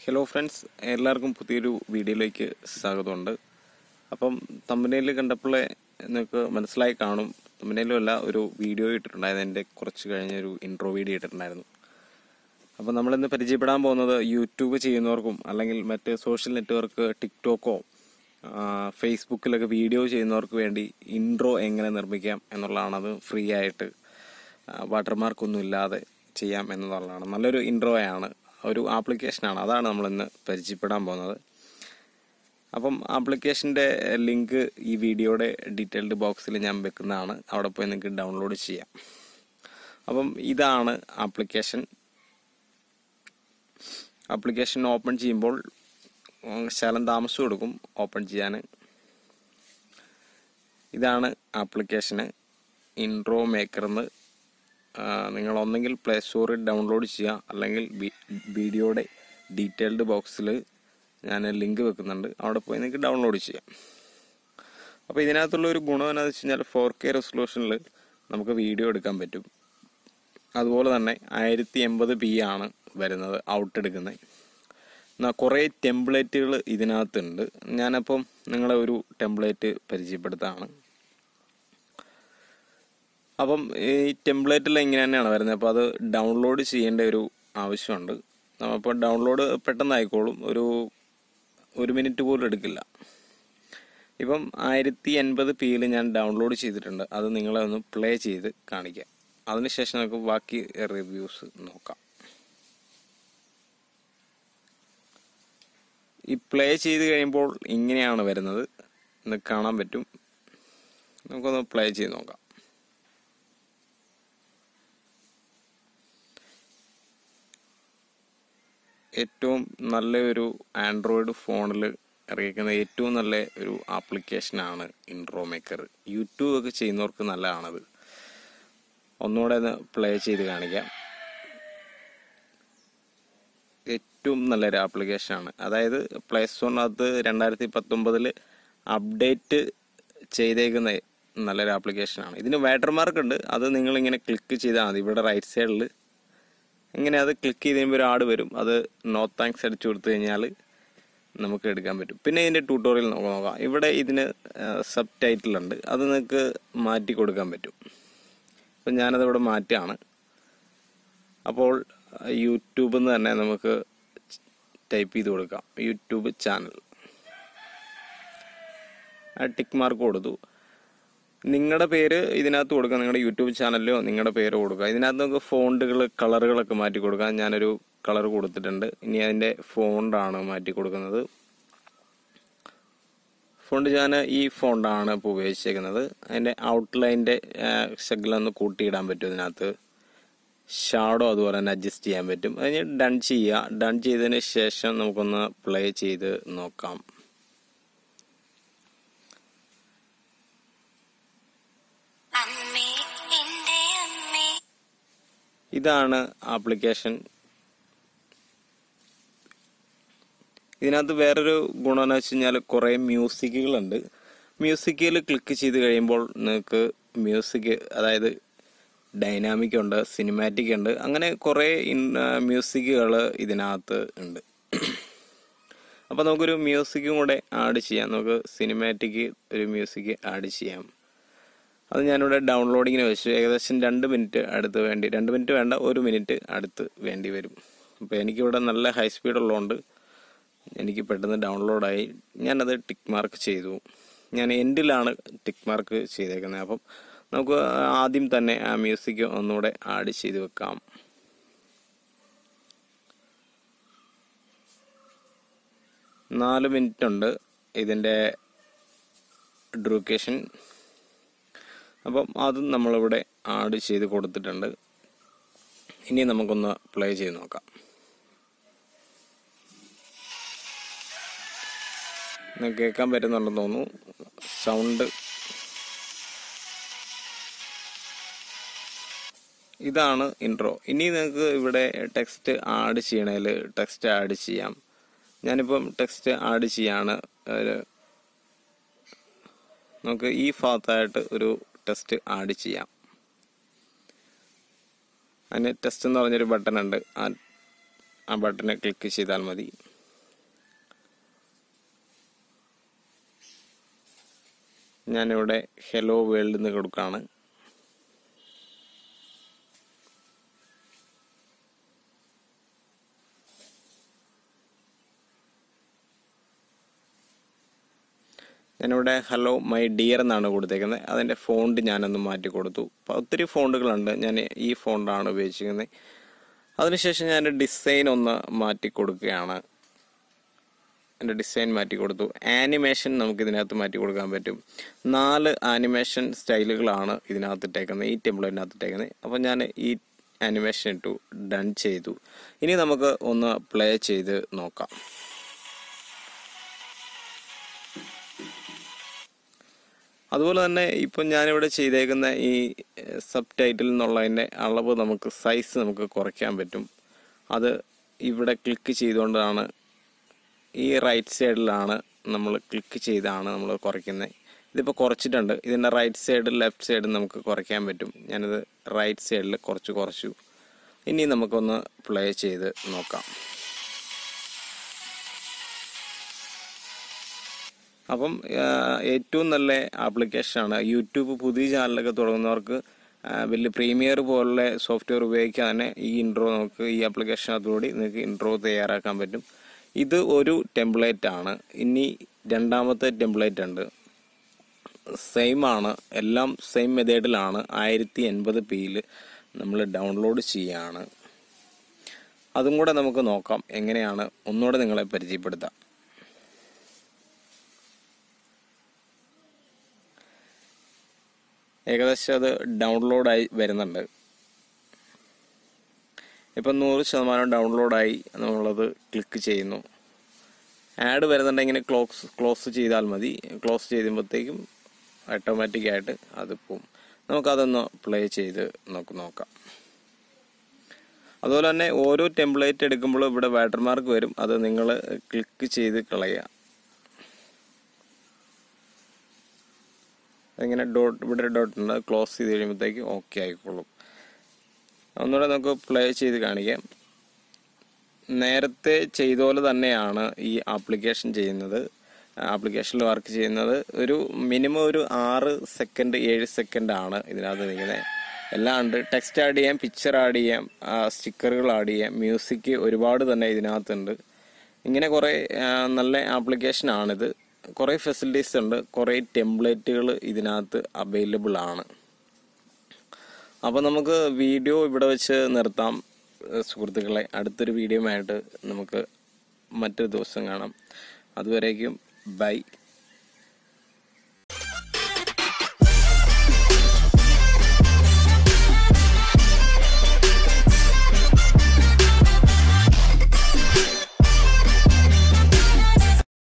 hello friends എല്ലാവർക്കും പുതിയൊരു വീഡിയോയിലേക്ക് സ്വാഗതമുണ്ട് അപ്പം തമ്പനയിൽ കണ്ടപ്പോഴേ നിങ്ങൾക്ക് മനസ്സിലായി കാണും തമ്പനയിലും അല്ല ഒരു വീഡിയോ ഇട്ടിട്ടുണ്ടായിരുന്നു എൻ്റെ കുറച്ച് കഴിഞ്ഞൊരു ഇൻട്രോ വീഡിയോ ഇട്ടിട്ടുണ്ടായിരുന്നു അപ്പം നമ്മളിന്ന് പരിചയപ്പെടാൻ പോകുന്നത് യൂട്യൂബ് ചെയ്യുന്നവർക്കും അല്ലെങ്കിൽ മറ്റ് സോഷ്യൽ നെറ്റ്വർക്ക് ടിക്ടോക്കോ ആ, ഫേസ്ബുക്കിലൊക്കെ വീഡിയോ ചെയ്യുന്നവർക്ക് വേണ്ടി ഇൻട്രോ എങ്ങനെ നിർമ്മിക്കാം എന്നുള്ളതാണ് അത് ഫ്രീ ആയിട്ട് വാട്ടർമാർക്കൊന്നും ഇല്ലാതെ ചെയ്യാം എന്നുള്ളതാണ് നല്ലൊരു ഇൻട്രോയാണ് ഒരു ആപ്ലിക്കേഷനാണ് അതാണ് നമ്മളിന്ന് പരിചയപ്പെടാൻ പോകുന്നത് അപ്പം ആപ്ലിക്കേഷൻ്റെ ലിങ്ക് ഈ വീഡിയോയുടെ ഡീറ്റെയിൽഡ് ബോക്സിൽ ഞാൻ വെക്കുന്നതാണ് അവിടെ പോയി നിങ്ങൾക്ക് ഡൗൺലോഡ് ചെയ്യാം അപ്പം ഇതാണ് ആപ്ലിക്കേഷൻ ആപ്ലിക്കേഷൻ ഓപ്പൺ ചെയ്യുമ്പോൾ ഉം, ശകലം താമസം എടുക്കും ഓപ്പൺ ചെയ്യാൻ ഇതാണ് ആപ്ലിക്കേഷന് ഇൻട്രോ മേക്കർന്ന് നിങ്ങൾ ഒന്നെങ്കിൽ പ്ലേ സ്റ്റോറിൽ ഡൗൺലോഡ് ചെയ്യുക അല്ലെങ്കിൽ വി- വീഡിയോയുടെ ഡീറ്റെയിൽഡ് ബോക്സിൽ ഞാൻ ലിങ്ക് വെക്കുന്നുണ്ട് അവിടെ പോയി നിങ്ങൾക്ക് ഡൗൺലോഡ് ചെയ്യാം അപ്പോൾ ഇതിനകത്തുള്ള ഒരു ഗുണം എന്താണെന്ന് വെച്ച് കഴിഞ്ഞാൽ ഫോർ കെ റെസൊല്യൂഷനിൽ നമുക്ക് വീഡിയോ എടുക്കാൻ പറ്റും അതുപോലെ തന്നെ ആയിരത്തി എൺപത് പി ആണ് വരുന്നത് ഔട്ട് എടുക്കുന്നത് എന്നാൽ കുറേ ടെംപ്ലേറ്റുകൾ ഇതിനകത്തുണ്ട് ഞാനപ്പം നിങ്ങളെ ഒരു ടെംപ്ലേറ്റ് പരിചയപ്പെടുത്താണ് അപ്പം ഈ ടെംപ്ലേറ്റിൽ ഇങ്ങനെ തന്നെയാണ് വരുന്നത് അപ്പോൾ അത് ഡൗൺലോഡ് ചെയ്യേണ്ട ഒരു ആവശ്യമുണ്ട് അപ്പോൾ ഡൗൺലോഡ് പെട്ടെന്ന് ആയിക്കോളും ഒരു ഒരു മിനിറ്റ് പോലും എടുക്കില്ല ഇപ്പം ആയിരത്തി എൺപത് പിയിൽ ഞാൻ ഡൗൺലോഡ് ചെയ്തിട്ടുണ്ട് അത് നിങ്ങളെ ഒന്ന് പ്ലേ ചെയ്ത് കാണിക്കാം അതിനുശേഷം നമുക്ക് ബാക്കി റിവ്യൂസ് നോക്കാം ഈ പ്ലേ ചെയ്ത് കഴിയുമ്പോൾ ഇങ്ങനെയാണ് വരുന്നത് ഇത് കാണാൻ പറ്റും നമുക്കൊന്ന് പ്ലേ ചെയ്ത് നോക്കാം ഏറ്റവും നല്ലൊരു ആൻഡ്രോയിഡ് ഫോണിൽ ഇറങ്ങിക്കുന്ന ഏറ്റവും നല്ല ഒരു ആപ്ലിക്കേഷനാണ് ഇൻട്രോ മേക്കർ യൂട്യൂബ് ഒക്കെ ചെയ്യുന്നവർക്ക് നല്ലതാണത് ഒന്നുകൂടെ ഒന്ന് പ്ലേ ചെയ്ത് കാണിക്കാം ഏറ്റവും നല്ലൊരു ആപ്ലിക്കേഷനാണ് അതായത് പ്ലേ സ്റ്റോറിനകത്ത് രണ്ടായിരത്തി പത്തൊമ്പതിൽ അപ്ഡേറ്റ് ചെയ്തേക്കുന്ന നല്ലൊരു ആപ്ലിക്കേഷനാണ് ഇതിന് വാട്ടർമാർക്ക് ഉണ്ട് അത് നിങ്ങളിങ്ങനെ ക്ലിക്ക് ചെയ്താൽ മതി ഇവിടെ റൈറ്റ് സൈഡിൽ ഇങ്ങനെ അത് ക്ലിക്ക് ചെയ്ത് കഴിയുമ്പോൾ ഒരു ആഡ് വരും അത് നോ താങ്ക്സ് അടിച്ചു കൊടുത്തു കഴിഞ്ഞാൽ നമുക്ക് എടുക്കാൻ പറ്റും പിന്നെ ഇതിൻ്റെ ട്യൂട്ടോറിയൽ നമുക്ക് നോക്കാം ഇവിടെ ഇതിന് സബ് ടൈറ്റിൽ ഉണ്ട് അത് നിങ്ങൾക്ക് മാറ്റി കൊടുക്കാൻ പറ്റും അപ്പം ഞാനതിവിടെ മാറ്റുകയാണ് അപ്പോൾ യൂട്യൂബിൽ നിന്ന് തന്നെ നമുക്ക് ടൈപ്പ് ചെയ്ത് കൊടുക്കാം യൂട്യൂബ് ചാനൽ ടിക്ക് മാർക്ക് കൊടുത്തു നിങ്ങളുടെ പേര് ഇതിനകത്ത് കൊടുക്കുക നിങ്ങളുടെ യൂട്യൂബ് ചാനലിലോ നിങ്ങളുടെ പേര് കൊടുക്കുക ഇതിനകത്ത് നമുക്ക് ഫോണ്ടുകൾ കളറുകളൊക്കെ മാറ്റി കൊടുക്കാം ഞാനൊരു കളർ കൊടുത്തിട്ടുണ്ട് ഇനി അതിൻ്റെ ഫോണ്ടാണ് മാറ്റി കൊടുക്കുന്നത് ഫോണ്ട് ഞാൻ ഈ ഫോണ്ടാണ് ഇപ്പോൾ ഉപയോഗിച്ചേക്കുന്നത് അതിൻ്റെ ഔട്ട്ലൈൻ്റെ ശകലൊന്ന് കൂട്ടിയിടാൻ പറ്റും ഇതിനകത്ത് ഷാഡോ അതുപോലെ തന്നെ അഡ്ജസ്റ്റ് ചെയ്യാൻ പറ്റും അതിന് ഡൺ ചെയ്യുക ഡൺ ചെയ്തതിന് ശേഷം നമുക്കൊന്ന് പ്ലേ ചെയ്ത് നോക്കാം അമ്മേ എന്റെ അമ്മേ ഇതാണ് ആപ്ലിക്കേഷൻ ഇതിനകത്ത് വേറൊരു ഗുണം എന്ന് വെച്ച് കഴിഞ്ഞാൽ കുറേ മ്യൂസിക്കുകളുണ്ട് മ്യൂസിക്കിൽ ക്ലിക്ക് ചെയ്ത് കഴിയുമ്പോൾ നിങ്ങൾക്ക് മ്യൂസിക് അതായത് ഡൈനാമിക് ഉണ്ട് സിനിമാറ്റിക് ഉണ്ട് അങ്ങനെ കുറേ മ്യൂസിക്കുകൾ ഇതിനകത്ത് ഉണ്ട് അപ്പോൾ നമുക്കൊരു മ്യൂസിക്കും കൂടെ ആഡ് ചെയ്യാം നമുക്ക് സിനിമാറ്റിക് ഒരു മ്യൂസിക് ആഡ് ചെയ്യാം അത് ഞാനിവിടെ ഡൗൺലോഡിങ്ങിന് വെച്ചു ഏകദേശം രണ്ട് മിനിറ്റ് അടുത്ത് വേണ്ടി രണ്ട് മിനിറ്റ് വേണ്ട ഒരു മിനിറ്റ് അടുത്ത് വേണ്ടി വരും അപ്പോൾ എനിക്കിവിടെ നല്ല ഹൈ സ്പീഡ് ഉള്ളതുകൊണ്ട് എനിക്ക് പെട്ടെന്ന് ഡൗൺലോഡായി ഞാനത് ടിക്ക് മാർക്ക് ചെയ്തു ഞാൻ എൻഡിലാണ് ടിക്ക് മാർക്ക് ചെയ്തേക്കുന്നത് അപ്പം നമുക്ക് ആദ്യം തന്നെ ആ മ്യൂസിക് ഒന്നുകൂടെ ആഡ് ചെയ്ത് വെക്കാം നാല് മിനിറ്റ് ഉണ്ട് ഇതിൻ്റെ ഡ്യൂക്കേഷൻ അപ്പം അതും നമ്മളിവിടെ ആഡ് ചെയ്ത് കൊടുത്തിട്ടുണ്ട് ഇനി നമുക്കൊന്ന് പ്ലേ ചെയ്ത് നോക്കാം നിങ്ങൾക്ക് കേൾക്കാൻ പറ്റുന്നുണ്ടെന്ന് തോന്നുന്നു സൗണ്ട് ഇതാണ് ഇൻട്രോ ഇനി നിങ്ങൾക്ക് ഇവിടെ ടെക്സ്റ്റ് ആഡ് ചെയ്യണേൽ ടെക്സ്റ്റ് ആഡ് ചെയ്യാം ഞാനിപ്പം ടെക്സ്റ്റ് ആഡ് ചെയ്യാണ് ഒരു നമുക്ക് ഈ ഭാഗത്തായിട്ട് ഒരു ടെസ്റ്റ് ആഡ് ചെയ്യാം അതിന് ടെസ്റ്റ് എന്ന് പറഞ്ഞൊരു ബട്ടൺ ഉണ്ട് ആ ആ ബട്ടനെ ക്ലിക്ക് ചെയ്താൽ മതി ഞാനിവിടെ ഹെലോ വേൾഡ് എന്ന് കൊടുക്കുകയാണ് ഞാനിവിടെ ഹലോ മൈ ഡിയർ എന്നാണ് കൊടുത്തേക്കുന്നത് അതിൻ്റെ ഫോണ്ട് ഞാനൊന്ന് മാറ്റി കൊടുത്തു അപ്പോൾ ഒത്തിരി ഫോണ്ടുകളുണ്ട് ഞാൻ ഈ ഫോണ്ടാണ് ഉപയോഗിച്ചിരിക്കുന്നത് അതിനുശേഷം ഞാൻ ഡിസൈൻ ഒന്ന് മാറ്റി കൊടുക്കുകയാണ് എൻ്റെ ഡിസൈൻ മാറ്റി കൊടുത്തു ആനിമേഷൻ നമുക്ക് ഇതിനകത്ത് മാറ്റി കൊടുക്കാൻ പറ്റും നാല് ആനിമേഷൻ സ്റ്റൈലുകളാണ് ഇതിനകത്ത് ഇട്ടേക്കുന്നത് ഈ ടെംപ്ലേറ്റിനകത്ത് ഇട്ടേക്കുന്നത് അപ്പോൾ ഞാൻ ഈ ആനിമേഷൻ ഇട്ടു ഡൺ ചെയ്തു ഇനി നമുക്ക് ഒന്ന് പ്ലേ ചെയ്ത് നോക്കാം അതുപോലെ തന്നെ ഇപ്പം ഞാനിവിടെ ചെയ്തേക്കുന്ന ഈ സബ് ടൈറ്റിൽ എന്നുള്ളതിൻ്റെ അളവ് നമുക്ക് സൈസ് നമുക്ക് കുറയ്ക്കാൻ പറ്റും അത് ഇവിടെ ക്ലിക്ക് ചെയ്തുകൊണ്ടാണ് ഈ റൈറ്റ് സൈഡിലാണ് നമ്മൾ ക്ലിക്ക് ചെയ്താണ് നമ്മൾ കുറയ്ക്കുന്നത് ഇതിപ്പോൾ കുറച്ചിട്ടുണ്ട് ഇതിൻ്റെ റൈറ്റ് സൈഡ് ലെഫ്റ്റ് സൈഡ് നമുക്ക് കുറയ്ക്കാൻ പറ്റും ഞാനിത് റൈറ്റ് സൈഡിൽ കുറച്ച് കുറച്ചു ഇനി നമുക്കൊന്ന് പ്ലേ ചെയ്ത് നോക്കാം അപ്പം ആ, ഏറ്റവും നല്ല ആപ്ലിക്കേഷനാണ് യൂട്യൂബ് പുതിയ ചാനലൊക്കെ തുടങ്ങുന്നവർക്ക് ആ, വലിയ പ്രീമിയർ പോലുള്ള സോഫ്റ്റ്വെയർ ഉപയോഗിക്കാൻ തന്നെ ഈ ഇൻട്രോ നമുക്ക് ഈ ആപ്ലിക്കേഷനകത്തുകൂടി നിങ്ങൾക്ക് ഇൻട്രോ തയ്യാറാക്കാൻ പറ്റും ഇത് ഒരു ടെംപ്ലേറ്റ് ആണ് ഇനി രണ്ടാമത്തെ ടെംപ്ലേറ്റ് ഉണ്ട് സെയിം ആണ് എല്ലാം സെയിം മെത്തേഡിലാണ് ആയിരത്തി എൺപത് പിയിൽ നമ്മൾ ഡൗൺലോഡ് ചെയ്യാണ് അതും കൂടെ നമുക്ക് നോക്കാം എങ്ങനെയാണ് ഒന്നുകൂടെ നിങ്ങളെ പരിചയപ്പെടുത്താം ഏകദേശം അത് ഡൗൺലോഡായി വരുന്നുണ്ട് ഇപ്പം നൂറ് ശതമാനം ഡൗൺലോഡായി എന്നുള്ളത് ക്ലിക്ക് ചെയ്യുന്നു ആഡ് വരുന്നുണ്ടെങ്കിൽ ക്ലോസ് ക്ലോസ് ചെയ്താൽ മതി ക്ലോസ് ചെയ്യുമ്പോഴത്തേക്കും ഓട്ടോമാറ്റിക്കായിട്ട് അത് പോവും നമുക്കതൊന്ന് പ്ലേ ചെയ്ത് നമുക്ക് നോക്കാം അതുപോലെ തന്നെ ഓരോ ടെംപ്ലേറ്റ് എടുക്കുമ്പോൾ ഇവിടെ വാട്ടർമാർക്ക് വരും അത് നിങ്ങൾ ക്ലിക്ക് ചെയ്ത് കളയുക ഇങ്ങനെ ഡോട്ട് ഇവിടെ ഡോട്ട് ഉണ്ട് ക്ലോസ് ചെയ്ത് കഴിയുമ്പോഴത്തേക്ക് ഓക്കെ ആയിക്കോളും ഒന്നുകൂടെ നമുക്ക് പ്ലേ ചെയ്ത് കാണിക്കാം നേരത്തെ ചെയ്ത പോലെ തന്നെയാണ് ഈ ആപ്ലിക്കേഷൻ ചെയ്യുന്നത് ആപ്ലിക്കേഷനിൽ വർക്ക് ചെയ്യുന്നത് ഒരു മിനിമം ഒരു ആറ് സെക്കൻഡ് ഏഴ് സെക്കൻഡ് ആണ് ഇതിനകത്ത് നിൽക്കുന്നത് എല്ലാം ഉണ്ട് ടെക്സ്റ്റ് ആഡ് ചെയ്യാം പിക്ചർ ആഡ് ചെയ്യാം സ്റ്റിക്കറുകൾ ആഡ് ചെയ്യാം മ്യൂസിക് ഒരുപാട് തന്നെ ഇതിനകത്തുണ്ട് ഇങ്ങനെ കുറേ ആ, നല്ല ആപ്ലിക്കേഷനാണിത് കുറേ ഫെസിലിറ്റീസ് ഉണ്ട് കുറേ ടെംപ്ലേറ്റുകൾ ഇതിനകത്ത് അവൈലബിൾ ആണ് അപ്പോൾ നമുക്ക് വീഡിയോ ഇവിടെ വെച്ച് നിർത്താം ഏഹ് സുഹൃത്തുക്കളെ അടുത്തൊരു വീഡിയോ ആയിട്ട് നമുക്ക് മറ്റൊരു ദിവസം കാണാം അതുവരേക്കും ബൈ